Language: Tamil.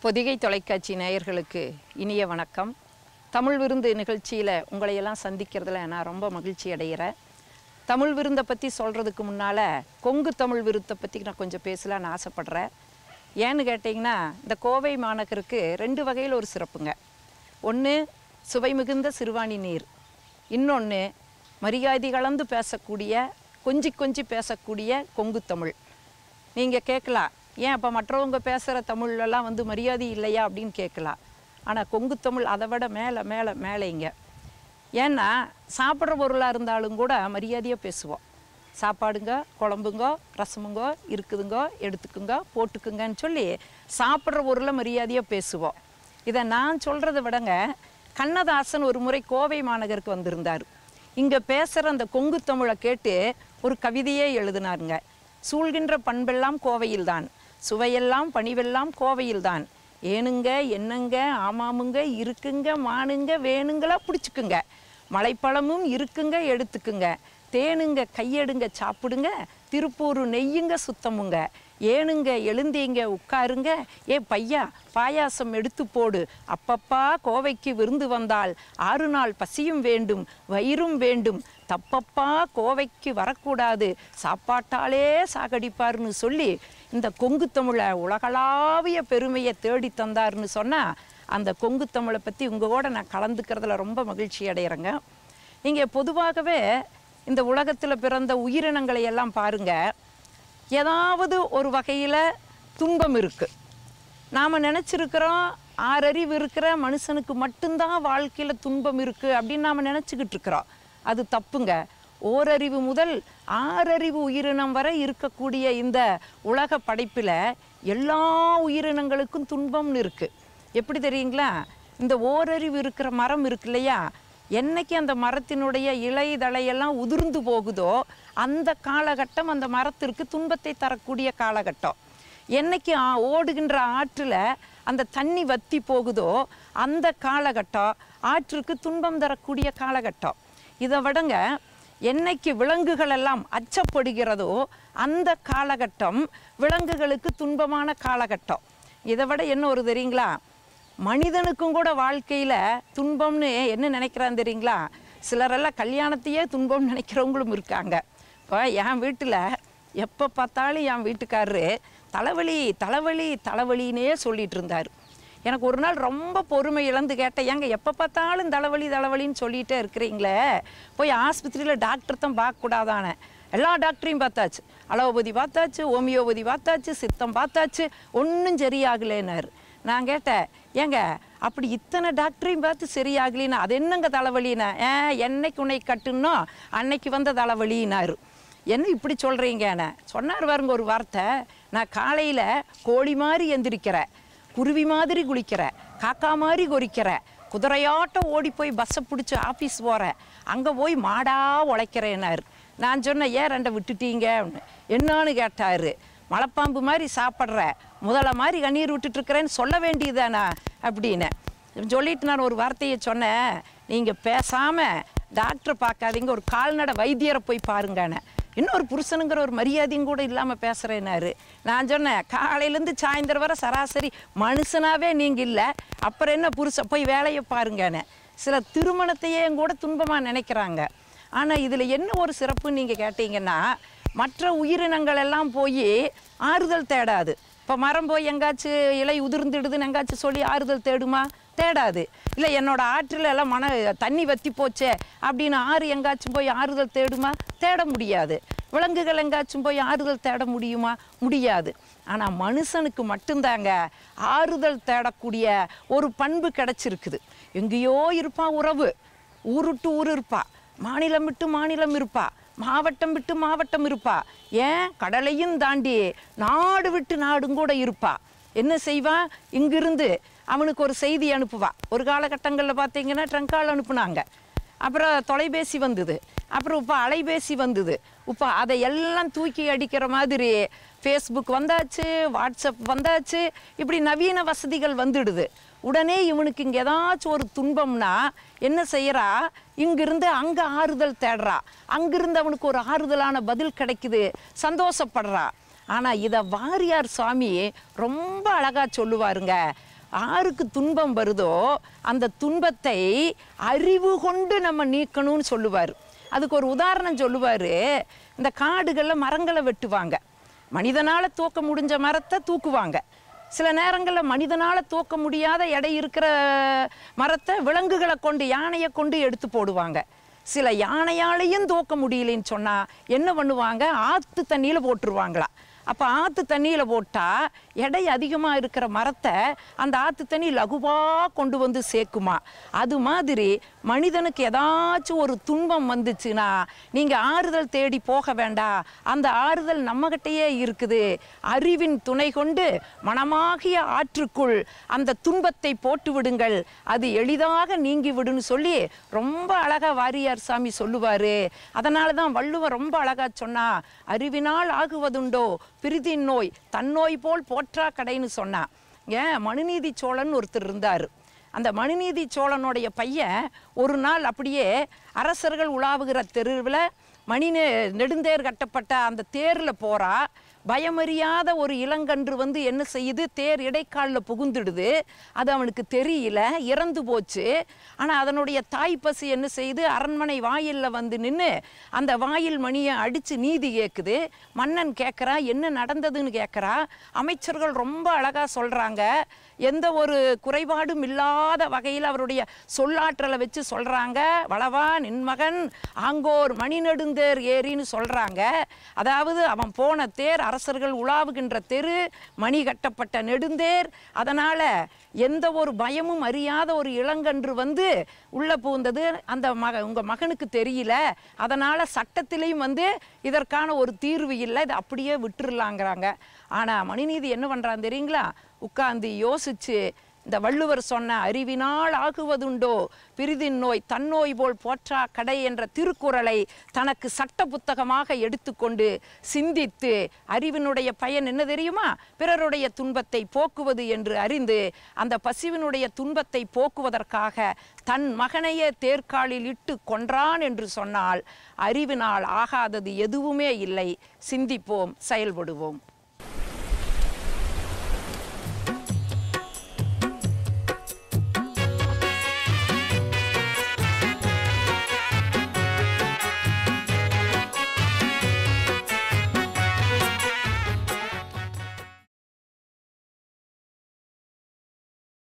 பொதிகை தொலைக்காட்சி நேயர்களுக்கு இனிய வணக்கம் தமிழ் விருந்து நிகழ்ச்சியில் உங்களையெல்லாம் சந்திக்கிறதுல நான் ரொம்ப மகிழ்ச்சி அடைகிறேன் தமிழ் விருந்தை பற்றி சொல்கிறதுக்கு முன்னால் கொங்கு தமிழ் விருத்தை பற்றி நான் கொஞ்சம் பேசலான்னு ஆசைப்பட்றேன் ஏன்னு கேட்டிங்கன்னா இந்த கோவை மாநகருக்கு ரெண்டு வகையில் ஒரு சிறப்புங்க ஒன்று சுவை மிகுந்த சிறுவாணி நீர் இன்னொன்று மரியாதை கலந்து பேசக்கூடிய கொஞ்சி கொஞ்சி பேசக்கூடிய கொங்கு தமிழ் நீங்கள் கேட்கலாம் ஏன் அப்போ மற்றவங்க பேசுகிற தமிழ்லலாம் வந்து மரியாதை இல்லையா அப்படின்னு கேட்கலாம் ஆனால் கொங்கு தமிழ் அதை விட மேலே மேலே மேலேங்க ஏன்னா சாப்பிட்ற பொருளாக இருந்தாலும் கூட மரியாதையாக பேசுவோம் சாப்பாடுங்க குழம்புங்க ரசமுங்க இருக்குதுங்க எடுத்துக்குங்க போட்டுக்குங்கன்னு சொல்லி சாப்பிட்ற பொருளை மரியாதையாக பேசுவோம் இதை நான் சொல்கிறத விடங்க கண்ணதாசன் ஒரு முறை கோவை மாநகருக்கு வந்திருந்தார் இங்கே பேசுகிற அந்த கொங்கு தமிழை கேட்டு ஒரு கவிதையே எழுதினாருங்க சூழ்கின்ற பண்பெல்லாம் கோவையில்தான் சுவையெல்லாம் பணிவெல்லாம் கோவையில்தான் ஏனுங்க என்னங்க ஆமாமுங்க இருக்குங்க மானுங்க வேணுங்களா பிடிச்சிக்குங்க மலைப்பழமும் இருக்குங்க எடுத்துக்குங்க தேனுங்க கையெடுங்க சாப்பிடுங்க திருப்பூர் நெய்யுங்க சுத்தமுங்க ஏனுங்க எழுந்தீங்க உட்காருங்க ஏ பையா பாயாசம் எடுத்து போடு அப்பப்பா கோவைக்கு விருந்து வந்தால் ஆறு நாள் பசியும் வேண்டும் வயிறும் வேண்டும் தப்பப்பா கோவைக்கு வரக்கூடாது சாப்பாட்டாலே சாகடிப்பார்னு சொல்லி இந்த கொங்கு தமிழை உலகளாவிய பெருமையை தேடி தந்தார்னு சொன்னால் அந்த கொங்கு தமிழை பற்றி உங்கள் கூட நான் கலந்துக்கிறதுல ரொம்ப மகிழ்ச்சி அடைகிறேங்க இங்கே பொதுவாகவே இந்த உலகத்தில் பிறந்த உயிரினங்களை எல்லாம் பாருங்கள் ஏதாவது ஒரு வகையில் துன்பம் இருக்குது நாம் நினச்சிருக்கிறோம் ஆறறிவு இருக்கிற மனுஷனுக்கு மட்டும்தான் வாழ்க்கையில் துன்பம் இருக்குது அப்படின்னு நாம் நினச்சிக்கிட்டு இருக்கிறோம் அது தப்புங்க ஓரறிவு முதல் ஆறறிவு உயிரினம் வரை இருக்கக்கூடிய இந்த உலக படைப்பில் எல்லா உயிரினங்களுக்கும் துன்பம்னு இருக்குது எப்படி தெரியுங்களா இந்த ஓரறிவு இருக்கிற மரம் இருக்கு இல்லையா என்னைக்கு அந்த மரத்தினுடைய இலை தழையெல்லாம் உதிர்ந்து போகுதோ அந்த காலகட்டம் அந்த மரத்திற்கு துன்பத்தை தரக்கூடிய காலகட்டம் என்னைக்கு ஆ- ஓடுகின்ற ஆற்றில் அந்த தண்ணி வத்தி போகுதோ அந்த காலகட்டம் ஆற்றுக்கு துன்பம் தரக்கூடிய காலகட்டம் இதை விடங்க என்னைக்கு விலங்குகள் எல்லாம் அச்சப்படுகிறதோ அந்த காலகட்டம் விலங்குகளுக்கு துன்பமான காலகட்டம் இதை விட என்ன ஒரு தெரியுங்களா மனிதனுக்கும் கூட வாழ்க்கையில் துன்பம்னு என்ன நினைக்கிறான் தெரியுங்களா சிலரெல்லாம் கல்யாணத்தையே துன்பம்னு நினைக்கிறவங்களும் இருக்காங்க இப்போ என் வீட்டில் எப்போ பார்த்தாலும் என் வீட்டுக்காரரு தலைவலி தலைவலி தலைவலின்னே சொல்லிட்டு இருந்தார் எனக்கு ஒரு நாள் ரொம்ப பொறுமை இழந்து கேட்டேன் ஏங்க எப்போ பார்த்தாலும் தலைவலி தலைவலின்னு சொல்லிகிட்டே இருக்கிறீங்களே போய் ஆஸ்பத்திரியில் டாக்டர் தான் பார்க்கக்கூடாதானே எல்லா டாக்டரையும் பார்த்தாச்சு அலோபதி பார்த்தாச்சு ஹோமியோபதி பார்த்தாச்சு சித்தம் பார்த்தாச்சு ஒன்றும் சரியாகலைன்னாரு நான் கேட்டேன் ஏங்க அப்படி இத்தனை டாக்டரையும் பார்த்து சரியாகலின்னா அது என்னங்க தலைவலின்னா ஏன் என்னைக்கு உன்னை கட்டுனோ அன்னைக்கு வந்த தலைவலின்னாரு என்ன இப்படி சொல்கிறீங்கன்னு சொன்னார் பாருங்க ஒரு வார்த்தை நான் காலையில் கோழி மாதிரி எந்திரிக்கிறேன் குருவி மாதிரி குளிக்கிறேன் காக்கா மாதிரி கொறிக்கிறேன் குதிரையாட்டம் ஓடி போய் பஸ்ஸை பிடிச்சி ஆஃபீஸ் போகிறேன் அங்கே போய் மாடா உழைக்கிறேன்னாரு நான் சொன்னேன் ஏன் ரெண்டை விட்டுட்டீங்க அப்படின்னு. என்னான்னு கேட்டார் மலைப்பாம்பு மாதிரி சாப்பிட்ற முதல்ல மாதிரி கண்ணீர் விட்டுட்டு இருக்கிறேன்னு சொல்ல வேண்டியதானா அப்படின்னு சொல்லிட்டு நான் ஒரு வார்த்தையை சொன்னேன் நீங்கள் பேசாமல் டாக்டரை பார்க்காதீங்க ஒரு கால்நடை வைத்தியரை போய் பாருங்கன்னு இன்னொரு புருஷனுங்கிற ஒரு மரியாதையும் கூட இல்லாமல் பேசுகிறேன்னாரு நான் சொன்னேன் காலையிலேருந்து சாயந்தரம் வரை சராசரி மனுஷனாவே நீங்கள் இல்லை அப்புறம் என்ன புருஷன் போய் வேலையை பாருங்கன்னு சில திருமணத்தையே கூட துன்பமாக நினைக்கிறாங்க ஆனால் இதில் என்ன ஒரு சிறப்புன்னு நீங்கள் கேட்டீங்கன்னா மற்ற உயிரினங்கள் எல்லாம் போய் ஆறுதல் தேடாது இப்போ மரம் போய் எங்காச்சும் இலை உதிர்ந்துடுதுன்னு எங்காச்சும் சொல்லி ஆறுதல் தேடுமா தேடாது இல்லை என்னோட ஆற்றில் எல்லாம் மன தண்ணி வத்தி போச்சே அப்படின்னு ஆறு எங்காச்சும் போய் ஆறுதல் தேடுமா தேட முடியாது விலங்குகள் எங்காச்சும் போய் ஆறுதல் தேட முடியுமா முடியாது ஆனால் மனுஷனுக்கு மட்டும்தாங்க ஆறுதல் தேடக்கூடிய ஒரு பண்பு கிடைச்சிருக்குது எங்கேயோ இருப்பான் உறவு ஊருட்டு ஊர் இருப்பா மாநிலம் விட்டு மாநிலம் இருப்பா மாவட்டம் விட்டு மாவட்டம் இருப்பா ஏன் கடலையும் தாண்டி நாடு விட்டு நாடும் கூட இருப்பா என்ன செய்வா இங்கிருந்து அவனுக்கு ஒரு செய்தி அனுப்புவா ஒரு காலகட்டங்களில் பார்த்தீங்கன்னா ட்ரங்கால் அனுப்புனாங்க அப்புறம் தொலைபேசி வந்தது அப்புறம் இப்போ அலைபேசி வந்தது இப்போ அதை எல்லாம் தூக்கி அடிக்கிற மாதிரி ஃபேஸ்புக் வந்தாச்சு வாட்ஸ்அப் வந்தாச்சு இப்படி நவீன வசதிகள் வந்துடுது உடனே இவனுக்கு இங்கே ஏதாச்சும் ஒரு துன்பம்னா என்ன செய்யறா இங்கிருந்து அங்கே ஆறுதல் தேடுறா அங்கிருந்து அவனுக்கு ஒரு ஆறுதலான பதில் கிடைக்குது சந்தோஷப்படுறா ஆனால் இதை வாரியார் சுவாமி ரொம்ப அழகாக சொல்லுவாருங்க ஆருக்கு துன்பம் வருதோ அந்த துன்பத்தை அறிவு கொண்டு நம்ம நீக்கணும்னு சொல்லுவார் அதுக்கு ஒரு உதாரணம் சொல்லுவார் இந்த காடுகளில் மரங்களை வெட்டுவாங்க மனிதனால் தூக்க முடிஞ்ச மரத்தை தூக்குவாங்க சில நேரங்களில் மனிதனால் தூக்க முடியாத எடை இருக்கிற மரத்தை விலங்குகளை கொண்டு யானையை கொண்டு எடுத்து போடுவாங்க சில யானையாலையும் தூக்க முடியலன்னு சொன்னால் என்ன பண்ணுவாங்க ஆற்று தண்ணியில் போட்டுருவாங்களா அப்போ ஆற்று தண்ணியில் போட்டால் எடை அதிகமாக இருக்கிற மரத்தை அந்த ஆற்று தண்ணி லகுவாக கொண்டு வந்து சேர்க்குமா அது மாதிரி மனிதனுக்கு ஏதாச்சும் ஒரு துன்பம் வந்துச்சுன்னா நீங்கள் ஆறுதல் தேடி போக வேண்டாம் அந்த ஆறுதல் நம்மகிட்டயே இருக்குது அறிவின் துணை கொண்டு மனமாகிய ஆற்றுக்குள் அந்த துன்பத்தை போட்டு விடுங்கள் அது எளிதாக நீங்கி விடுன்னு சொல்லி ரொம்ப அழகா வாரியார் சாமி சொல்லுவார் அதனால தான் வள்ளுவர் ரொம்ப அழகா சொன்னா அறிவினால் ஆகுவதுண்டோ பிரிதின் நோய் தன்னோய் போல் போற்றா கடைன்னு சொன்னா ஏன் மனுநீதி சோழன் ஒருத்தர் இருந்தார் அந்த மனுநீதி சோழனுடைய பையன் ஒரு நாள் அப்படியே அரசர்கள் உலாவுகிற தெருவில் மணி நெ- நெடுந்தேர் கட்டப்பட்ட அந்த தேரில் போறா பயமறியாத ஒரு இளங்கன்று வந்து என்ன செய்யுது தேர் இடைக்காலில் புகுந்துடுது அது அவனுக்கு தெரியல இறந்து போச்சு ஆனால் அதனுடைய தாய் பசு என்ன செய்யுது அரண்மனை வாயிலில் வந்து நின்று அந்த வாயில் மணியை அடித்து நீதி கேட்குது மன்னன் கேட்குறா என்ன நடந்ததுன்னு கேட்குறா அமைச்சர்கள் ரொம்ப அழகாக சொல்கிறாங்க எந்த ஒரு குறைபாடும் இல்லாத வகையில் அவருடைய சொல்லாற்றலை வச்சு சொல்கிறாங்க வளவா நின்மகன் ஆங்கோர் மணி நெடுந்தேர் ஏரின்னு சொல்கிறாங்க அதாவது அவன் போன தேர் அரசர்கள் உலாவுகின்ற தெரு மணி கட்டப்பட்ட நெடுந்தேர் அதனால் எந்த ஒரு பயமும் அறியாத ஒரு இளங்கன்று வந்து உள்ளே பூந்தது அந்த மக உங்கள் மகனுக்கு தெரியல அதனால் சட்டத்திலையும் வந்து இதற்கான ஒரு தீர்வு இல்லை இதை அப்படியே விட்டுறலாங்கிறாங்க ஆனால் மணிநீதி என்ன பண்ணுறான் தெரியுங்களா உட்கார்ந்து யோசிச்சு இந்த வள்ளுவர் சொன்ன அறிவினால் ஆகுவதுண்டோ பிரிதின் நோய் தன்னோய் போல் போற்றா கடை என்ற திருக்குறளை தனக்கு சட்ட புத்தகமாக எடுத்துக்கொண்டு சிந்தித்து அறிவினுடைய பயன் என்ன தெரியுமா பிறருடைய துன்பத்தை போக்குவது என்று அறிந்து அந்த பசிவினுடைய துன்பத்தை போக்குவதற்காக தன் மகனையே தேர்காலில் இட்டு கொன்றான் என்று சொன்னால் அறிவினால் ஆகாதது எதுவுமே இல்லை சிந்திப்போம் செயல்படுவோம்